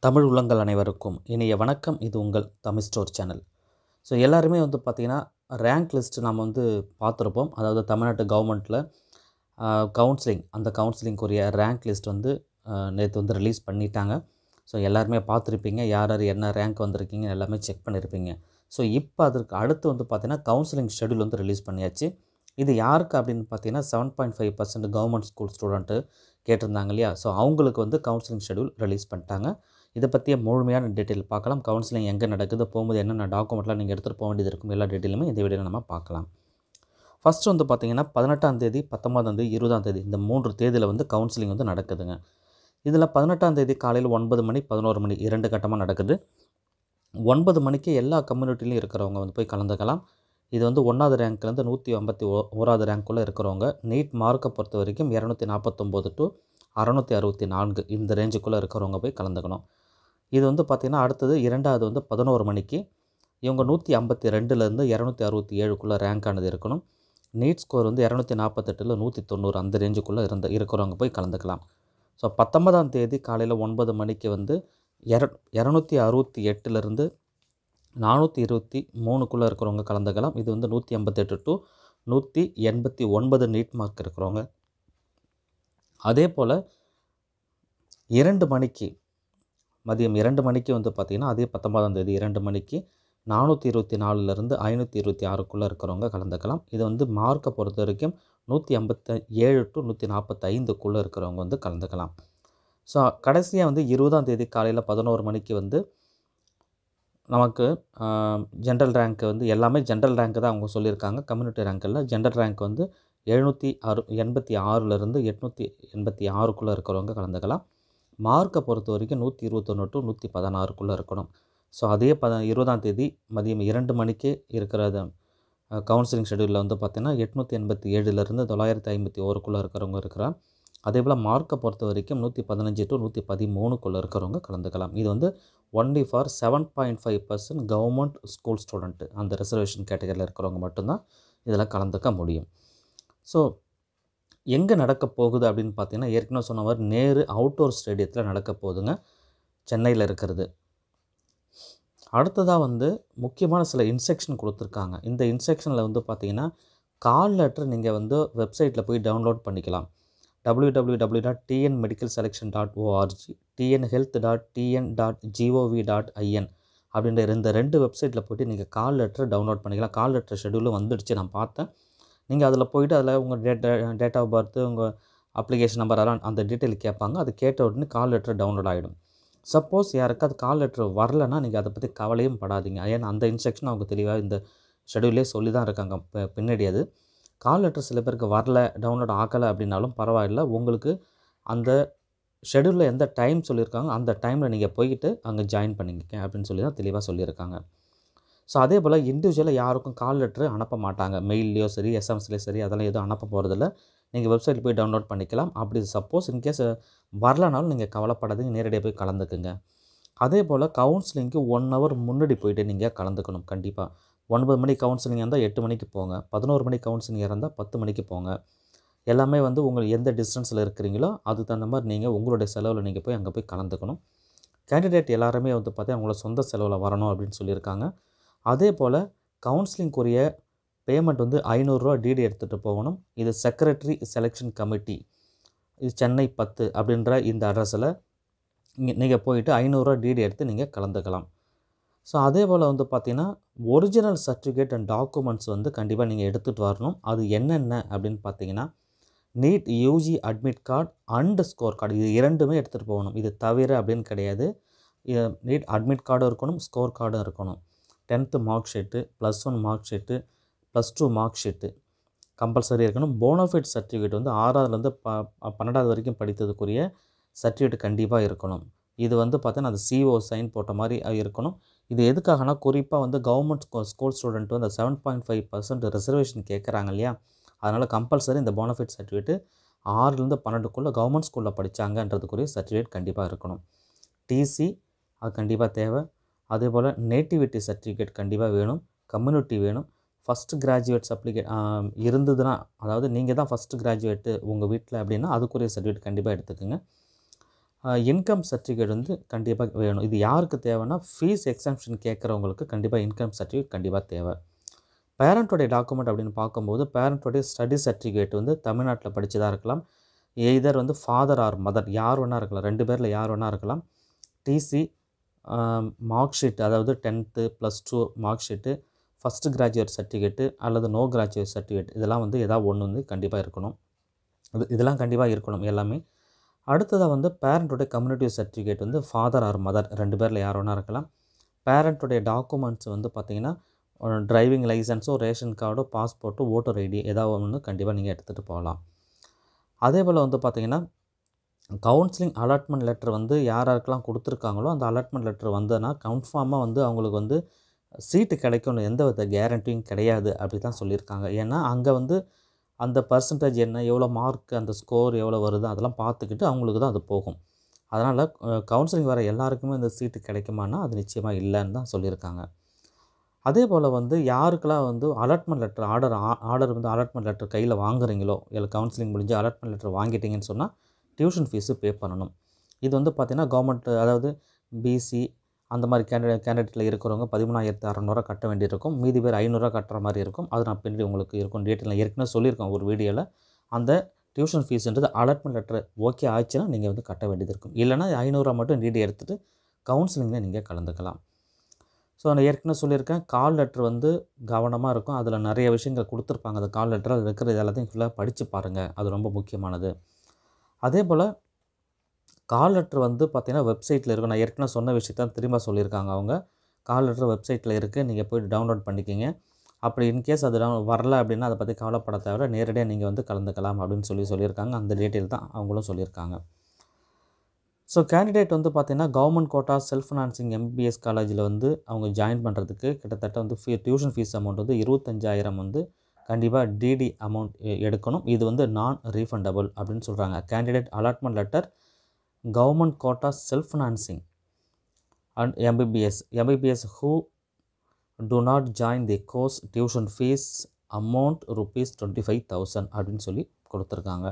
தமிழ் உள்ளங்கள் அனைவருக்கும் இனிய வணக்கம் இது உங்கள் தமிழ் ஸ்டோர் சேனல் ஸோ எல்லாருமே வந்து பார்த்திங்கன்னா ரேங்க் லிஸ்ட் நம்ம வந்து பார்த்துருப்போம் அதாவது தமிழ்நாட்டு கவர்மெண்ட்டில் கவுன்சிலிங் அந்த கவுன்சிலிங்குரிய ரேங்க் லிஸ்ட் வந்து நேற்று வந்து ரிலீஸ் பண்ணிட்டாங்க ஸோ எல்லாருமே பார்த்துருப்பீங்க யார் யார் என்ன ரேங்க் வந்திருக்கீங்க எல்லாமே செக் பண்ணியிருப்பீங்க ஸோ இப்போ அதற்கு அடுத்து வந்து பார்த்திங்கன்னா கவுன்சிலிங் ஷெடியூல் வந்து ரிலீஸ் பண்ணியாச்சு இது யாருக்கு அப்படின்னு பார்த்தீங்கன்னா seven point five percent government school student கேட்டிருந்தாங்க இல்லையா ஸோ அவங்களுக்கு வந்து கவுன்சிலிங் ஷெடியூல் ரிலீஸ் பண்ணிட்டாங்க இதை பற்றிய முழுமையான டீட்டெயில் பார்க்கலாம் கவுன்சிலிங் எங்கே நடக்குது போகும்போது என்னென்ன டாக்குமெண்ட்லாம் நீங்கள் எடுத்துகிட்டு போக வேண்டியது இருக்கும் எல்லா டீட்டெயிலுமே இந்த வீடியோவில் நம்ம பார்க்கலாம் ஃபஸ்ட்டு வந்து பார்த்திங்கன்னா பதினெட்டாம் தேதி பத்தொம்பதாம் தேதி இருபதாம் தேதி இந்த மூன்று தேதியில் வந்து கவுன்சிலிங் வந்து நடக்குதுங்க இதில் பதினெட்டாம் தேதி காலையில் ஒன்பது மணி பதினோரு மணி இரண்டு கட்டமாக நடக்குது ஒன்பது மணிக்கு எல்லா கம்யூனிட்டிலையும் இருக்கிறவங்க வந்து போய் கலந்துக்கலாம் இது வந்து ஒன்றாவது ரேங்க்லேருந்து நூற்றி ஐம்பத்தி ஓ ஓராவது ரேங்க்குள்ளே இருக்கிறவங்க நீட் மார்க்கை பொறுத்த வரைக்கும் இரநூத்தி நாற்பத்தொம்போது டு அறநூற்றி அறுபத்தி நான்கு இந்த ரேஞ்சுக்குள்ளே இருக்கிறவங்க போய் கலந்துக்கணும் இது வந்து பார்த்திங்கன்னா அடுத்தது இரண்டாவது வந்து பதினோரு மணிக்கு இவங்க நூற்றி ஐம்பத்தி ரெண்டுலேருந்து இரநூத்தி அறுபத்தி ஏழுக்குள்ளே ரேங்கானது இருக்கணும் நீட் ஸ்கோர் வந்து இரநூத்தி நாற்பத்தெட்டில் நூற்றி தொண்ணூறு அந்த ரேஞ்சுக்குள்ளே இருந்த இருக்கிறவங்க போய் கலந்துக்கலாம் ஸோ பத்தொன்பதாம் தேதி காலையில் ஒன்பது மணிக்கு வந்து இர இரநூத்தி அறுபத்தி எட்டுலேருந்து நானூற்றி இருபத்தி மூணுக்குள்ளே இருக்கிறவங்க கலந்துக்கலாம் இது வந்து நூற்றி ஐம்பத்தெட்டு டு நூற்றி எண்பத்தி ஒன்பது நீட் மார்க் இருக்கிறவங்க அதே போல் இரண்டு மணிக்கு மதியம் இரண்டு மணிக்கு வந்து பார்த்திங்கன்னா அதே பத்தொன்பதாம் தேதி இரண்டு மணிக்கு நானூற்றி இருபத்தி நாலுலேருந்து ஐநூற்றி இருபத்தி ஆறுக்குள்ளே இருக்கிறவங்க கலந்துக்கலாம் இது வந்து மார்க்கை பொறுத்த வரைக்கும் நூற்றி ஐம்பத்த ஏழு டு நூற்றி நாற்பத்தைந்துக்குள்ளே இருக்கிறவங்க வந்து கலந்துக்கலாம் ஸோ கடைசியாக வந்து இருபதாம் தேதி காலையில் பதினோரு மணிக்கு வந்து நமக்கு ஜென்ரல் ரேங்க் வந்து எல்லாமே ஜென்ரல் ரேங்க் தான் அவங்க சொல்லியிருக்காங்க கம்யூனிட்டி ரேங்க்கில் ஜென்ரல் ரேங்க் வந்து எழுநூற்றி அறு எண்பத்தி ஆறுலேருந்து எட்நூற்றி எண்பத்தி ஆறுக்குள்ளே இருக்கிறவங்க கலந்துக்கலாம் மார்க்கை பொறுத்த வரைக்கும் நூற்றி இருபத்தொன்று டு நூற்றி பதினாறுக்குள்ளே இருக்கணும் ஸோ அதே பத இருபதாம் தேதி மதியம் இரண்டு மணிக்கே இருக்கிறது கவுன்சிலிங் ஷெடியூலில் வந்து பார்த்திங்கன்னா எட்நூற்றி எண்பத்தி ஏழுலேருந்து தொள்ளாயிரத்தி ஐம்பத்தி ஓருக்குள்ளே இருக்கிறவங்க இருக்கிறாங்க அதே போல் மார்க்கை பொறுத்த வரைக்கும் நூற்றி பதினஞ்சு டு நூற்றி பதிமூணுக்குள்ளே இருக்கிறவங்க கலந்துக்கலாம் இது வந்து only for seven point five percent government school student அந்த ரிசர்வேஷன் கேட்டகரியில் இருக்கிறவங்க மட்டும்தான் இதில் கலந்துக்க முடியும் ஸோ எங்கே நடக்க போகுது அப்படின்னு பார்த்தீங்கன்னா ஏற்கனவே சொன்ன மாதிரி நேரு அவுட்டோர் ஸ்டேடியத்தில் நடக்க போகுதுங்க சென்னையில் இருக்கிறது அடுத்ததாக வந்து முக்கியமான சில இன்ஸ்ட்ரக்ஷன் கொடுத்துருக்காங்க இந்த இன்ஸ்ட்ரக்ஷனில் வந்து பார்த்தீங்கன்னா கால் லெட்டர் நீங்கள் வந்து வெப்சைட்டில் போய் டவுன்லோட் பண்ணிக்கலாம் W W W dot TN medical selection dot ORG TN health dot TN dot GOV dot IN அப்படின்ற இந்த ரெண்டு வெப்சைட்டில் போய்ட்டு நீங்கள் கால் லெட்டர் டவுன்லோட் பண்ணிக்கலாம் கால் லெட்டர் ஷெடியூலும் வந்துடுச்சு நான் பார்த்தேன் நீங்கள் அதில் போய்ட்டு அதில் உங்கள் டேட் டேட் ஆஃப் பர்த்து உங்கள் அப்ளிகேஷன் நம்பர் அதெல்லாம் அந்த டீட்டெயில் கேட்பாங்க அது கேட்ட உடனே கால் லெட்டர் டவுன்லோட் ஆகிடும் சப்போஸ் யாருக்காவது கால் லெட்டர் வரலன்னா நீங்கள் அதை பற்றி கவலையும் படாதீங்க ஏன்னா அந்த இன்ஸ்ட்ரக்ஷன் அவங்க தெளிவாக இந்த ஷெடியூலே சொல்லி தான் இருக்காங்க பின்னாடி அது கால் லெட்டர் சில பேருக்கு வரல டவுன்லோட் ஆகலை அப்படின்னாலும் பரவாயில்ல உங்களுக்கு அந்த ஷெடியூலில் எந்த டைம் சொல்லியிருக்காங்க அந்த டைமில் நீங்கள் போய்கிட்டு அங்கே ஜாயின் பண்ணிக்க அப்படின்னு சொல்லி தான் தெளிவாக சொல்லியிருக்காங்க ஸோ அதே போல் இண்டிவிஜுவலாக யாருக்கும் கால் லெட்ரு அனுப்ப மாட்டாங்க மெயில்லையோ சரி எஸ்எம்ஸ்லேயோ சரி அதெல்லாம் எதுவும் அனுப்ப போகிறதில்ல நீங்கள் வெப்சைட்டில் போய் டவுன்லோட் பண்ணிக்கலாம் அப்படி சப்போஸ் இன்கேஸ் வரலனாலும் நீங்கள் கவலைப்படாதீங்க நேரடியாக போய் கலந்துக்குங்க அதே போல் கவுன்சிலிங்க்கு ஒன் ஹவர் முன்னாடி போயிட்டு நீங்கள் கலந்துக்கணும் கண்டிப்பாக ஒன்பது மணி கவுன்சிலிங் இருந்தால் எட்டு மணிக்கு போங்க பதினோரு மணி கவுன்சிலிங் இருந்தால் பத்து மணிக்கு போங்க எல்லாமே வந்து உங்கள் எந்த டிஸ்டன்ஸில் இருக்கிறீங்களோ அதுக்கு தகுந்த மாதிரி நீங்கள் உங்களுடைய செலவில் நீங்கள் போய் அங்கே போய் கலந்துக்கணும் கேண்டிடேட் எல்லாருமே வந்து பார்த்தீங்கன்னா உங்களோட சொந்த செலவில் வரணும் அப்படின்னு சொல்லியிருக்காங்க அதே போல் கவுன்சிலிங்குரிய பேமெண்ட் வந்து ஐநூறுரூவா டிடி எடுத்துகிட்டு போகணும் இது செக்ரட்டரி செலெக்ஷன் கமிட்டி இது சென்னை பத்து அப்படின்ற இந்த அட்ரஸில் நீங்கள் போயிட்டு ஐநூறுரூவா டிடி எடுத்து நீங்கள் கலந்துக்கலாம் ஸோ அதே போல் வந்து பார்த்திங்கன்னா ஒரிஜினல் சர்டிஃபிகேட் அண்ட் டாக்குமெண்ட்ஸ் வந்து கண்டிப்பாக நீங்கள் எடுத்துகிட்டு வரணும் அது என்னென்ன அப்படின்னு பார்த்தீங்கன்னா NEET UG admit card and score card இது இரண்டுமே எடுத்துகிட்டு போகணும் இது தவிர அப்படின்னு கிடையாது நீட் அட்மிட் கார்டும் இருக்கணும் ஸ்கோர் கார்டும் இருக்கணும் tenth mark sheet plus one mark sheet plus two mark sheet compulsory இருக்கணும் போனோஃபைட் சர்டிஃபிகேட் வந்து ஆறாவதுலேருந்து ப பன்னெண்டாவது வரைக்கும் படித்ததுக்குரிய சர்டிஃபிகேட் கண்டிப்பாக இருக்கணும் இது வந்து பார்த்தீங்கன்னா அது சிஓ சைன் போட்ட மாதிரி இருக்கணும் இது எதுக்காகனா குறிப்பாக வந்து கவர்மெண்ட் ஸ்கூல் ஸ்டூடெண்ட் வந்து seven point five percent reservation கேட்குறாங்க இல்லையா அதனால் கம்பல்சரி இந்த போனஃபிட் சர்டிஃபிகேட்டு ஆறுலேருந்து பன்னெண்டுக்குள்ளே கவர்மெண்ட் ஸ்கூலில் படித்தாங்கன்றதுக்குரிய சர்டிஃபிகேட் கண்டிப்பாக இருக்கணும் டிசி அது கண்டிப்பாக தேவை அதே போல் நேட்டிவிட்டி சர்டிஃபிகேட் கண்டிப்பாக வேணும் கம்யூனிட்டி வேணும் ஃபஸ்ட்டு கிராஜுவேட்ஸ் அப்ளிகே இருந்ததுன்னா அதாவது நீங்கள் தான் ஃபஸ்ட்டு கிராஜுவேட்டு உங்கள் வீட்டில் அப்படின்னா அதுக்குரிய சர்டிஃபிகேட் கண்டிப்பாக எடுத்துக்கோங்க இன்கம் சர்டிஃபிகேட் வந்து கண்டிப்பாக வேணும் இது யாருக்கு தேவைன்னா ஃபீஸ் எக்ஸம்ஷன் கேட்குறவங்களுக்கு கண்டிப்பாக இன்கம் சர்டிஃபிகேட் கண்டிப்பாக தேவை பேரண்ட்டோடைய டாக்குமெண்ட் அப்படின்னு பார்க்கும்போது பேரண்ட்டோடைய ஸ்டடி சர்டிஃபிகேட் வந்து தமிழ்நாட்டில் படித்ததாக இருக்கலாம் எய்தர் வந்து ஃபாதர் ஆர் மதர் யார் வேணா இருக்கலாம் ரெண்டு பேரில் யார் வேணா இருக்கலாம் டிசி மார்க் ஷீட் அதாவது tenth plus two mark sheet first graduate certificate அல்லது நோ கிராஜுவேட் சர்டிஃபிகேட் இதெல்லாம் வந்து ஏதாவது ஒன்று வந்து கண்டிப்பாக இருக்கணும் இது இதெல்லாம் கண்டிப்பாக இருக்கணும் எல்லாமே அடுத்ததாக வந்து பேரண்ட்டோடைய கம்யூனிட்டி சர்டிஃபிகேட் வந்து ஃபாதர் ஆர் மதர் ரெண்டு பேரில் யார் வேணா இருக்கலாம் பேரண்ட்டுடைய டாக்குமெண்ட்ஸ் வந்து பார்த்திங்கன்னா டிரைவிங் லைசன்ஸோ ரேஷன் கார்டோ பாஸ்போர்ட்டோ ஓட்டர் ஐடி ஏதாவது ஒன்று கண்டிப்பாக நீங்கள் எடுத்துகிட்டு போகலாம் அதே போல் வந்து பார்த்திங்கன்னா கவுன்சிலிங் அலாட்மெண்ட் லெட்டர் வந்து யார் யாருக்கெல்லாம் கொடுத்துருக்காங்களோ அந்த அலாட்மெண்ட் லெட்டர் வந்ததுன்னா கன்ஃபார்மாக வந்து அவங்களுக்கு வந்து சீட்டு கிடைக்கும்னு எந்த வித கேரண்டியும் கிடையாது அப்படி தான் சொல்லியிருக்காங்க ஏன்னா அங்கே வந்து அந்த பர்சன்டேஜ் என்ன எவ்வளோ மார்க் அந்த ஸ்கோர் எவ்வளோ வருது அதெல்லாம் பார்த்துக்கிட்டு அவங்களுக்கு தான் அது போகும் அதனால் கவுன்சிலிங் வர எல்லாருக்குமே இந்த சீட்டு கிடைக்குமானா அது நிச்சயமாக இல்லைன்னு தான் சொல்லியிருக்காங்க அதே போல் வந்து யாருக்கெல்லாம் வந்து அலாட்மெண்ட் லெட்டர் ஆர்டர் ஆர்டர் வந்து அலாட்மெண்ட் லெட்டர் கையில் வாங்குறீங்களோ இல்லை கவுன்சிலிங் முடிஞ்சு அலாட்மெண்ட் லெட்டர் வாங்கிட்டீங்கன்னு சொன்னால் டியூஷன் ஃபீஸு பே பண்ணணும் இது வந்து பார்த்திங்கன்னா கவர்மெண்ட் அதாவது பிசி அந்த மாதிரி கேண்டிடேட் கேண்டிடேட்டில் இருக்கிறவங்க பதிமூணாயிரத்து அறநூறுவா கட்ட வேண்டியிருக்கும் மீதி பேர் ஐநூறுரூவா கட்டுற மாதிரி இருக்கும் அது நான் பின்னாடி உங்களுக்கு இருக்கும் டீட்டெயில் ஏற்கனவே சொல்லியிருக்கேன் ஒரு வீடியோவில் அந்த டியூஷன் ஃபீஸுன்றது அலாட்மெண்ட் லெட்டர் ஓகே ஆச்சுன்னா நீங்கள் வந்து கட்ட வேண்டியது இருக்கும் இல்லைனா ஐநூறுரூவா மட்டும் டிடி எடுத்துகிட்டு கவுன்சிலிங்கில் நீங்கள் கலந்துக்கலாம் ஸோ நான் ஏற்கனவே சொல்லியிருக்கேன் கால் லெட்டர் வந்து கவனமாக இருக்கும் அதில் நிறைய விஷயங்கள் கொடுத்துருப்பாங்க அந்த கால் லெட்டர் அதில் இருக்கிறது எல்லாத்தையும் ஃபுல்லாக படித்து பாருங்கள் அது ரொம்ப முக்கியமானது அதே போல் கால் லெட்டர் வந்து பார்த்திங்கன்னா வெப்சைட்டில் இருக்கும் நான் ஏற்கனவே சொன்ன விஷயத்தான் திரும்ப சொல்லியிருக்காங்க அவங்க கால் லெட்டர் வெப்சைட்டில் இருக்குது நீங்கள் போய் டவுன்லோட் பண்ணிக்கிங்க அப்படி இன்கேஸ் அது டவுன் வரல அப்படின்னா அதை பற்றி கவலைப்பட தேவை நேரடியாக நீங்கள் வந்து கலந்துக்கலாம் அப்படின்னு சொல்லி சொல்லியிருக்காங்க அந்த டீட்டெயில் தான் அவங்களும் சொல்லியிருக்காங்க ஸோ கேண்டிடேட் வந்து பார்த்திங்கன்னா government quota self financing MBBS காலேஜில் வந்து அவங்க ஜாயின் பண்ணுறதுக்கு கிட்டத்தட்ட வந்து ஃபீ டியூஷன் ஃபீஸ் அமௌண்ட் வந்து இருபத்தஞ்சாயிரம் வந்து கண்டிப்பாக டிடி அமௌண்ட் எடுக்கணும் இது வந்து நான் ரீஃபண்டபிள் அப்படின்னு சொல்கிறாங்க candidate allotment letter government quota self financing and MBBS MBBS who do not join the course tuition fee amount rupees twenty five thousand அப்படின்னு சொல்லி கொடுத்துருக்காங்க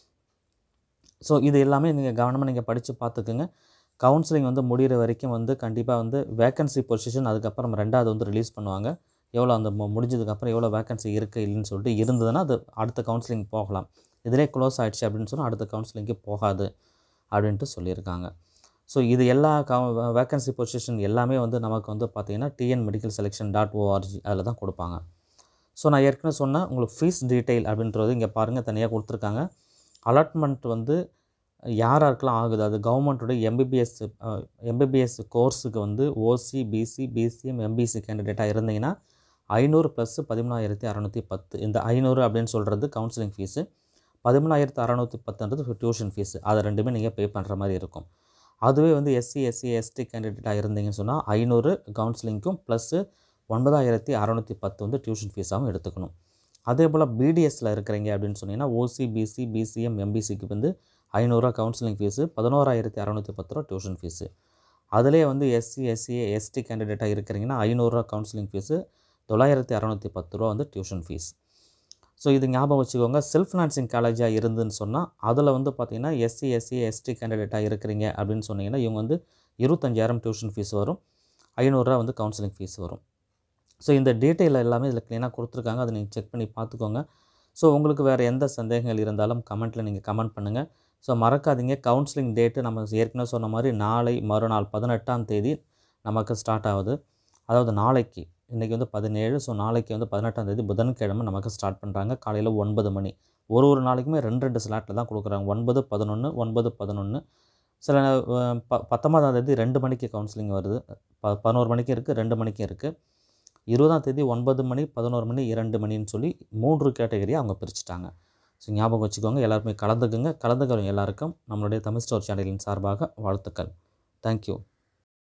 ஸோ இது எல்லாமே நீங்கள் கவனமாக நீங்கள் படித்து பார்த்துக்குங்க கவுன்சிலிங் வந்து முடிகிற வரைக்கும் வந்து கண்டிப்பாக வந்து வேக்கன்சி பொசிஷன் அதுக்கப்புறம் ரெண்டாவது வந்து ரிலீஸ் பண்ணுவாங்க எவ்வளோ அந்த மு- முடிஞ்சதுக்கப்புறம் எவ்வளோ வேக்கன்சி இருக்குது இல்லைன்னு சொல்லிட்டு இருந்ததுன்னா அது அடுத்த கவுன்சிலிங் போகலாம் இதிலே க்ளோஸ் ஆயிடுச்சு அப்படின்னு சொன்னால் அடுத்த கவுன்சிலிங்க்கு போகாது அப்படின்ட்டு சொல்லியிருக்காங்க ஸோ இது எல்லா கவ வேக்கன்சி பொசிஷன் எல்லாமே வந்து நமக்கு வந்து பார்த்திங்கன்னா TN medical selection dot ORG அதில் தான் கொடுப்பாங்க ஸோ நான் ஏற்கனவே சொன்னேன் உங்களுக்கு ஃபீஸ் டீட்டெயில் அப்படின்றது இங்கே பாருங்கள் தனியாக கொடுத்துருக்காங்க அலாட்மெண்ட் வந்து யார் யாருக்கெல்லாம் ஆகுது அது கவர்மெண்ட்டோட எம்பிபிஎஸ் எம்பிபிஎஸ் கோர்ஸுக்கு வந்து ஓசி பிசி பிசிஎம் எம்பிசி கேண்டிடேட்டாக இருந்தீங்கன்னா ஐநூறு ப்ளஸ் பதிமூணாயிரத்தி அறநூற்றி பத்து இந்த ஐநூறு அப்படின்னு சொல்கிறது கவுன்சிலிங் ஃபீஸு பதிமூணாயிரத்து அறநூற்றி பத்துன்றது டியூஷன் ஃபீஸு அதை ரெண்டுமே நீங்கள் பே பண்ணுற மாதிரி இருக்கும் அதுவே வந்து எஸ்சி எஸ்சி எஸ்டி கேண்டிடேட்டாக இருந்தீங்கன்னு சொன்னால் ஐநூறு கவுன்சிலிங்க்கும் ப்ளஸ்ஸு ஒன்பதாயிரத்தி அறநூற்றி பத்து வந்து டியூஷன் ஃபீஸாகவும் எடுத்துக்கணும் அதே போல் பிடிஎஸ்சில் இருக்கிறீங்க அப்படின்னு சொன்னீங்கன்னா ஓசி பிசி பிசிஎம் எம்பிசிக்கு வந்து ஐநூறுரூவா கவுன்சிலிங் ஃபீஸு பதினோராயிரத்தி அறநூற்றி பத்து ரூபா டியூஷன் ஃபீஸு அதிலே வந்து எஸ்சி எஸ்சி எஸ்டி கேண்டிடேட்டாக இருக்கிறீங்கன்னா ஐநூறுரூவா கவுன்சிலிங் ஃபீஸு தொள்ளாயிரத்தி அறநூற்றி பத்து ரூபா வந்து டியூஷன் ஃபீஸ் ஸோ இது ஞாபகம் வச்சுக்கோங்க செல்ஃப் ஃபினான்சிங் காலேஜாக இருந்துன்னு சொன்னால் அதில் வந்து பார்த்தீங்கன்னா எஸ்சி எஸ்சி எஸ்டி கேண்டிடேட்டாக இருக்கிறீங்க அப்படின்னு சொன்னீங்கன்னா இவங்க வந்து இருபத்தஞ்சாயிரம் டியூஷன் ஃபீஸ் வரும் ஐநூறுரூவா வந்து கவுன்சிலிங் ஃபீஸ் வரும் ஸோ இந்த டீட்டெயில் எல்லாமே இதில் க்ளீனாக கொடுத்துருக்காங்க அதை நீங்கள் செக் பண்ணி பார்த்துக்கோங்க ஸோ உங்களுக்கு வேறு எந்த சந்தேகங்கள் இருந்தாலும் கமெண்ட்டில் நீங்கள் கமெண்ட் பண்ணுங்கள் ஸோ மறக்காதீங்க கவுன்சிலிங் டேட்டு நம்ம ஏற்கனவே சொன்ன மாதிரி நாளை மறுநாள் பதினெட்டாம் தேதி நமக்கு ஸ்டார்ட் ஆகுது அதாவது நாளைக்கு இன்றைக்கி வந்து பதினேழு ஸோ நாளைக்கு வந்து பதினெட்டாம் தேதி புதன்கிழமை நமக்கு ஸ்டார்ட் பண்ணுறாங்க காலையில் ஒன்பது மணி ஒரு ஒரு நாளைக்குமே ரெண்டு ரெண்டு ஸ்லாட்டில் தான் கொடுக்குறாங்க ஒன்பது பதினொன்று ஒன்பது பதினொன்று சில அஹ், ப பத்தொன்பதாம் தேதி ரெண்டு மணிக்கு கவுன்சிலிங் வருது ப பதினோரு மணிக்கு இருக்குது ரெண்டு மணிக்கு இருக்குது இருபதாம் தேதி ஒன்பது மணி பதினோரு மணி இரண்டு மணின்னு சொல்லி மூன்று கேட்டகரியாக அவங்க பிரிச்சுட்டாங்க ஸோ ஞாபகம் வச்சுக்கோங்க எல்லாருமே கலந்துக்குங்க கலந்துக்கிறவங்க எல்லாருக்கும் நம்மளுடைய தமிழ் ஸ்டோர் சேனலின் சார்பாக வாழ்த்துக்கள் தேங்க்யூ